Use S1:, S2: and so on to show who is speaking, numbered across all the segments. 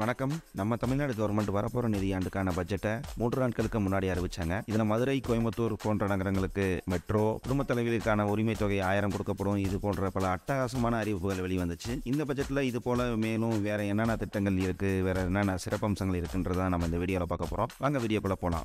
S1: வணக்கம் நம்ம தமிழ்நாடு கவர்மெண்ட் வரப்போற நிதியாண்டுக்கான பட்ஜெட்டை மூன்று நாட்களுக்கு முன்னாடி அறிவிச்சாங்க இதுல மதுரை கோயம்புத்தூர் போன்ற நகரங்களுக்கு மெட்ரோ குடும்ப தலைவிகளுக்கான உரிமை தொகை ஆயிரம் கொடுக்கப்படும் இது போன்ற பல அட்டகாசமான அறிவிப்புகள் வெளிவந்துச்சு இந்த பட்ஜெட்ல இது போல மேலும் வேற என்னென்ன திட்டங்கள் இருக்கு வேற என்னென்ன சிறப்பம்சங்கள் இருக்குன்றதை நம்ம இந்த வீடியோல பார்க்க போறோம் வாங்க வீடியோக்குள்ள போலாம்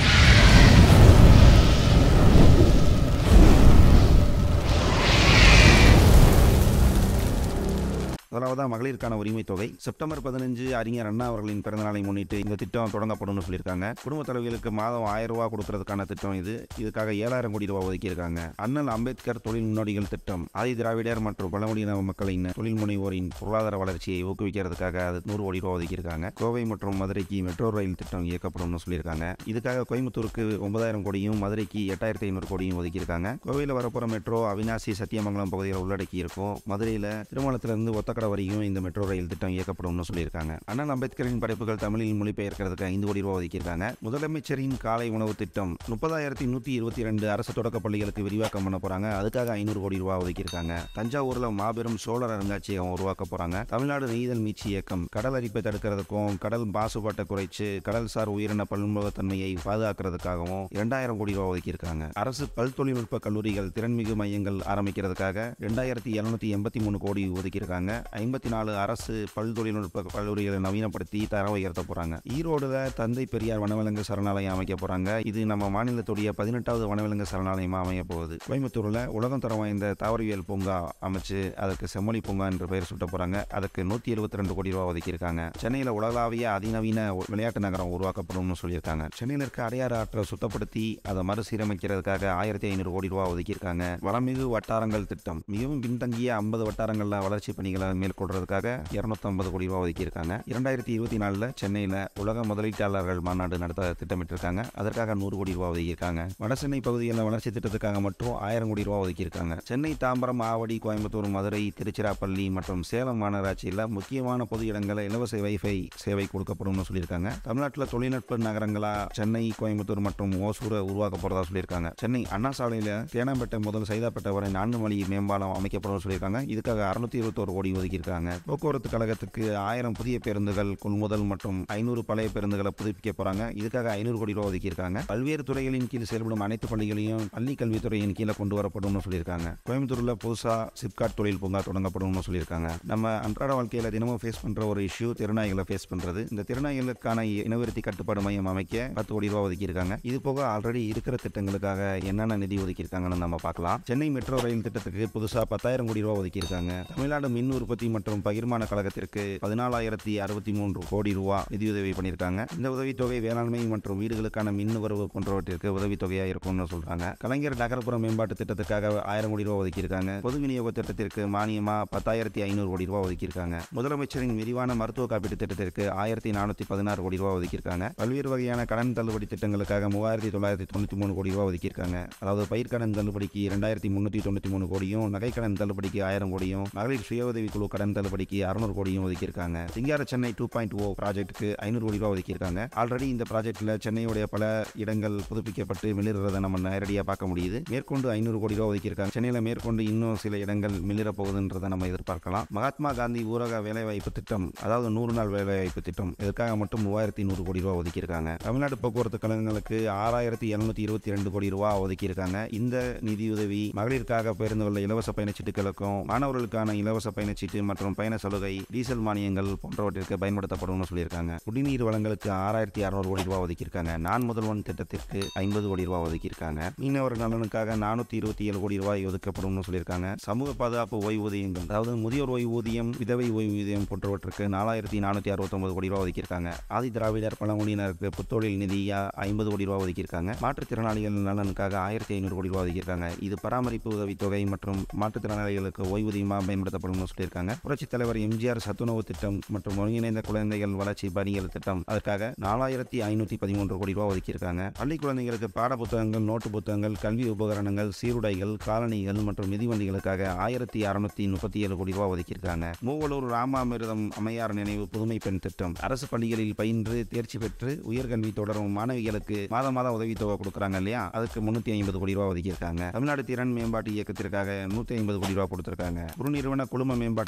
S1: முதலாவதாக மகளிருக்கான உரிமை தொகை செப்டம்பர் பதினஞ்சு அறிஞர் அண்ணா அவர்களின் பிறந்தநாளை முன்னிட்டு இந்த திட்டம் தொடங்கப்படும்னு சொல்லியிருக்காங்க குடும்ப தலைவிகளுக்கு மாதம் ஆயிரம் ரூபாய் கொடுக்கறதுக்கான திட்டம் இது இதுக்காக ஏழாயிரம் கோடி ரூபாய் ஒதுக்கியிருக்காங்க அண்ணல் அம்பேத்கர் தொழில் முன்னோடிகள் திட்டம் ஆதி திராவிடர் மற்றும் பழங்குடியின மக்களின் தொழில் முனைவோரின் பொருளாதார வளர்ச்சியை ஊக்குவிக்கிறதுக்காக அது நூறு கோடி ரூபாய் ஒதுக்கியிருக்காங்க கோவை மற்றும் மதுரைக்கு மெட்ரோ ரயில் திட்டம் இயக்கப்படும்னு சொல்லியிருக்காங்க இதுக்காக கோயம்புத்தூருக்கு ஒன்பதாயிரம் கோடியும் மதுரைக்கு எட்டாயிரத்தி ஐநூறு கோடியும் ஒதுக்கியிருக்காங்க கோவையில் வரப்போற மெட்ரோ அவினாசி சத்தியமங்கலம் பகுதியில் உள்ளடக்கி இருக்கும் மதுரையில் திருமணத்திலிருந்து ஒத்தக்கடை வரையும் இந்த மெட்ரோ ரயில் திட்டம் இயக்கப்படும்னு சொல்லியிருக்காங்க அண்ணல் அம்பேத்கரின் படைப்புகள் தமிழில் மொழிபெயர்க்கிறதுக்கு ஐந்து கோடி ரூபாய் ஒதுக்கியிருக்காங்க முதலமைச்சரின் காலை உணவு திட்டம் முப்பதாயிரத்தி நூற்றி இருபத்தி ரெண்டு அரசு தொடக்க பள்ளிகளுக்கு விரிவாக்கம் பண்ண போறாங்க அதுக்காக ஐநூறு கோடி ரூபாய் ஒதுக்கியிருக்காங்க தஞ்சாவூர்ல மாபெரும் சோழர் அருங்காட்சியகம் உருவாக்க போறாங்க தமிழ்நாடு நெய்தல் மீட்சி இயக்கம் கடல் அரிப்பை தடுக்கிறதுக்கும் கடல் மாசுபாட்டை குறைச்சு கடல்சார் உயிரின பன்முகத்தன்மையை பாதுகாக்கிறதுக்காகவும் இரண்டாயிரம் கோடி ரூபாய் ஒதுக்கியிருக்காங்க அரசு பல் தொழில்நுட்ப கல்லூரிகள் திறன்மிகு மையங்கள் ஆரம்பிக்கிறதுக்காக ரெண்டாயிரத்தி எழுநூத்தி எண்பத்தி மூணு கோடி ஒதுக்கியிருக்காங்க ஐம்பத்தி நாலு அரசு பல் தொழில்நுட்ப கல்லூரிகளை நவீனப்படுத்தி தரம் உயர்த்த போறாங்க ஈரோடுல தந்தை பெரியார் வனவிலங்கு சரணாலயம் அமைக்க போறாங்க இது நம்ம மாநிலத்துடைய பதினெட்டாவது வனவிலங்கு சரணாலயமா அமைய போகுது கோயம்புத்தூர்ல உலகம் தரம் வாய்ந்த தாவரவியல் பூங்கா அமைச்சு அதற்கு செம்மொழி பூங்கா என்ற பெயர் சுட்ட போறாங்க அதுக்கு நூத்தி எழுபத்தி ரெண்டு கோடி ரூபாய் ஒதுக்கியிருக்காங்க சென்னையில உலகளாவிய அதிநவீன விளையாட்டு நகரம் உருவாக்கப்படும்னு சொல்லியிருக்காங்க சென்னையில் இருக்க அடையாறு ஆற்றை சுத்தப்படுத்தி அதை மறுசீரமைக்கிறதுக்காக ஆயிரத்தி ஐநூறு கோடி ரூபாய் ஒதுக்கியிருக்காங்க வளமிகு வட்டாரங்கள் திட்டம் மிகவும் பின்தங்கிய ஐம்பது வட்டாரங்கள்ல வளர்ச்சி பணிகளை மேற்கொள்றதுக்காக இருநூத்தி ஐம்பது கோடி ரூபாய் ஒதுக்கியிருக்காங்க இரண்டாயிரத்தி இருபத்தி நாலுல சென்னையில உலக முதலீட்டாளர்கள் மாநாடு நடத்த திட்டமிட்டிருக்காங்க அதற்காக நூறு கோடி ரூபாய் ஒதுக்கியிருக்காங்க வடசென்னை பகுதியில் வளர்ச்சி திட்டத்துக்காக மட்டும் ஆயிரம் கோடி ரூபாய் ஒதுக்கியிருக்காங்க சென்னை தாம்பரம் ஆவடி கோயம்புத்தூர் மதுரை திருச்சிராப்பள்ளி மற்றும் சேலம் மாநகராட்சியில் முக்கியமான பொது இடங்களில் இலவச வைஃபை சேவை கொடுக்கப்படும்னு சொல்லியிருக்காங்க தமிழ்நாட்டில் தொழில்நுட்ப நகரங்களா சென்னை கோயம்புத்தூர் மற்றும் ஓசூரை உருவாக்க போறதா சொல்லியிருக்காங்க சென்னை அண்ணா சாலையில் தேனாம்பேட்டை முதல் சைதாப்பேட்டை வரை நான்கு வழி மேம்பாலம் அமைக்கப்படும் சொல்லியிருக்காங்க இதுக்காக அறுநூத்தி இருபத்தோரு கோடி ஒதுக்கியிருக்காங்க போக்குவரத்து கழகத்துக்கு ஆயிரம் புதிய பேருந்துகள் கொள்முதல் மற்றும் ஐநூறு பழைய பேருந்துகளை புதுப்பிக்க போறாங்க இதுக்காக ஐநூறு கோடி ரூபாய் ஒதுக்கியிருக்காங்க பல்வேறு துறைகளின் கீழ் செயல்படும் அனைத்து பள்ளிகளையும் பள்ளி கல்வித்துறையின் கீழே கொண்டு வரப்படும்னு சொல்லியிருக்காங்க கோயம்புத்தூர்ல புதுசா சிப்காட் தொழில் பூங்கா தொடங்கப்படும்னு சொல்லியிருக்காங்க நம்ம அன்றாட வாழ்க்கையில தினமும் ஃபேஸ் பண்ற ஒரு இஷ்யூ திருநாய்களை ஃபேஸ் பண்றது இந்த திருநாய்களுக்கான இனவிருத்தி கட்டுப்பாடு மையம் அமைக்க பத்து கோடி ரூபாய் ஒதுக்கியிருக்காங்க இது போக ஆல்ரெடி இருக்கிற திட்டங்களுக்காக என்னென்ன நிதி ஒதுக்கியிருக்காங்கன்னு நம்ம பார்க்கலாம் சென்னை மெட்ரோ ரயில் திட்டத்துக்கு புதுசா பத்தாயிரம் கோடி ரூபாய் ஒதுக்கியிருக்காங்க தமிழ்நாடு மின் உற்பத்தி மற்றும் பகிர்மான கழகத்திற்கு பதினாலாயிரத்தி அறுபத்தி மூன்று கோடி ரூபாய் நிதியுதவி பண்ணியிருக்காங்க இந்த உதவித்தொகை வேளாண்மை மற்றும் வீடுகளுக்கான மின் நுகர்வு போன்றவற்றிற்கு உதவித்தொகையா இருக்கும்னு சொல்றாங்க கலைஞர் நகர்ப்புற மேம்பாட்டு திட்டத்துக்காக ஆயிரம் கோடி ரூபாய் ஒதுக்கியிருக்காங்க பொது விநியோக திட்டத்திற்கு மானியமா பத்தாயிரத்தி ஐநூறு கோடி ரூபாய் ஒதுக்கியிருக்காங்க முதலமைச்சரின் விரிவான மருத்துவ காப்பீட்டு திட்டத்திற்கு ஆயிரத்தி நானூத்தி பதினாறு கோடி ரூபாய் ஒதுக்கியிருக்காங்க பல்வேறு வகையான கடன் தள்ளுபடி திட்டங்களுக்காக மூவாயிரத்தி தொள்ளாயிரத்தி தொண்ணூத்தி மூணு கோடி ரூபாய் ஒதுக்கியிருக்காங்க அதாவது பயிர்க்கடன் தள்ளுபடிக்கு இரண்டாயிரத்தி முன்னூத்தி தொண்ணூத்தி மூணு கோடியும் நகைக்கடன் தள்ளுபடிக்கு ஆயிரம் கோடியும் மகளிர் சுய உதவி குழு கடன் தள்ளுபடிக்கு அறுநூறு கோடியும் ஒதுக்கியிருக்காங்க Singara Chennai two point o ப்ராஜெக்ட்டுக்கு ஐநூறு கோடி ரூபாய் ஒதுக்கியிருக்காங்க ஆல்ரெடி இந்த ப்ராஜெக்ட்ல சென்னையுடைய பல இடங்கள் புதுப்பிக்கப்பட்டு மிளிர்றதை நம்ம நேரடியாக பார்க்க முடியுது மேற்கொண்டு ஐநூறு கோடி ரூபாய் ஒதுக்கியிருக்காங்க சென்னையில் மேற்கொண்டு இன்னும் சில இடங்கள் மிளிர போகுதுன்றதை நம்ம எதிர்பார்க்கலாம் மகாத்மா காந்தி ஊரக வேலைவாய்ப்பு திட்டம் அதாவது நூறு நாள் வேலைவாய்ப்பு திட்டம் இதற்காக மட்டும் மூவாயிரத்தி நூறு கோடி ரூபாய் ஒதுக்கியிருக்காங்க தமிழ்நாடு போக்குவரத்து கழகங்களுக்கு ஆறாயிரத்தி எழுநூத்தி இருபத்தி ரெண்டு கோடி ரூபாய் ஒதுக்கியிருக்காங்க இந்த நிதியுதவி மகளிருக்காக பேருந்துகளில் இலவச பயணச்சீட்டுகளுக்கும் மாணவர்களுக்கான இலவச பயணச்சீட்டு மற்றும் பயண சலுகை டீசல் மானியங்கள் போன்றவற்றிற்கு பயன்படுத்தப்படும்னு சொல்லியிருக்காங்க குடிநீர் வளங்களுக்கு ஆறாயிரத்தி அறுநூறு கோடி ரூபாய் ஒதுக்கியிருக்காங்க நான் முதல்வன் திட்டத்திற்கு ஐம்பது கோடி ரூபாய் ஒதுக்கியிருக்காங்க மீனவர் நலனுக்காக நானூத்தி இருபத்தி ஏழு கோடி ரூபாய் ஒதுக்கப்படும்னு சொல்லியிருக்காங்க சமூக பாதுகாப்பு ஓய்வூதியங்கள் அதாவது முதியோர் ஓய்வூதியம் விதவை ஓய்வூதியம் போன்றவற்றுக்கு நாலாயிரத்தி நானூத்தி அறுபத்தொன்பது கோடி ரூபாய் ஒதுக்கியிருக்காங்க ஆதி திராவிடர் பழங்குடியினருக்கு புத்தொழில் நிதியா ஐம்பது கோடி ரூபாய் ஒதுக்கியிருக்காங்க மாற்றுத்திறனாளிகள் நலனுக்காக ஆயிரத்தி ஐநூறு கோடி ரூபாய் ஒதுக்கியிருக்காங்க இது பராமரிப்பு உதவித்தொகை மற்றும் மாற்றுத்திறனாளிகளுக்கு ஓய்வூதியமாக பயன்படுத்தப்படும்னு சொல்லியிருக்காங்க புரட்சித் தலைவர் எம்ஜிஆர் சத்துணவு திட்டம் மற்றும் ஒருங்கிணைந்த குழந்தைகள் வளர்ச்சி பணிகள் திட்டம் அதற்காக நாலாயிரத்தி ஐநூத்தி பதிமூன்று கோடி ரூபாய் ஒதுக்கியிருக்காங்க பள்ளி குழந்தைகளுக்கு பாட புத்தகங்கள் நோட்டு புத்தகங்கள் கல்வி உபகரணங்கள் சீருடைகள் காலணிகள் மற்றும் மிதிவண்டிகளுக்காக ஆயிரத்தி அறுநூத்தி முப்பத்தி ஏழு கோடி ரூபாய் ஒதுக்கியிருக்காங்க மூவலூர் ராமாமிர்தம் அம்மையார் நினைவு புதுமை பெண் திட்டம் அரசு பள்ளிகளில் பயின்று தேர்ச்சி பெற்று உயர்கல்வி தொடரும் மாணவிகளுக்கு மாதம் மாதம் உதவித்தொகை கொடுக்குறாங்க இல்லையா அதுக்கு முன்னூத்தி ஐம்பது கோடி ரூபாய் ஒதுக்கியிருக்காங்க தமிழ்நாடு திறன் மேம்பாட்டு இயக்கத்திற்காக நூத்தி ஐம்பது கோடி ரூபாய் கொடுத்திருக்காங்க குறு நிறுவன குழும மேம்பாட்டு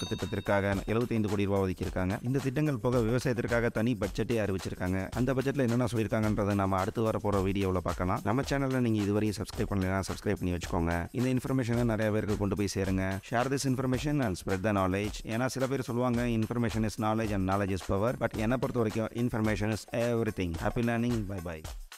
S1: திட்டத்திற்காக எழுபத்தைந்து கோடி ரூபாய் ஒதுக்கியிருக்காங்க இந்த திட்டங்கள் போக விவசாயத்திற்காக தனி பட்ஜெட்டே அறிவிச்சிருக்காங்க அந்த பட்ஜெட்டில் என்னென்ன சொல்லியிருக்காங்கன்றதை நம்ம அடுத்து வர போகிற வீடியோவில் பார்க்கலாம் நம்ம சேனலில் நீங்கள் இதுவரையும் சப்ஸ்கிரைப் பண்ணலாம் சப்ஸ்கிரைப் பண்ணி வச்சுக்கோங்க இந்த இன்ஃபர்மேஷனை நிறைய பேருக்கு கொண்டு போய் சேருங்க share this information and spread the knowledge ஏன்னா சில பேர் சொல்லுவாங்க information is knowledge and knowledge is power but என்னை பொறுத்த வரைக்கும் information is everything happy learning bye by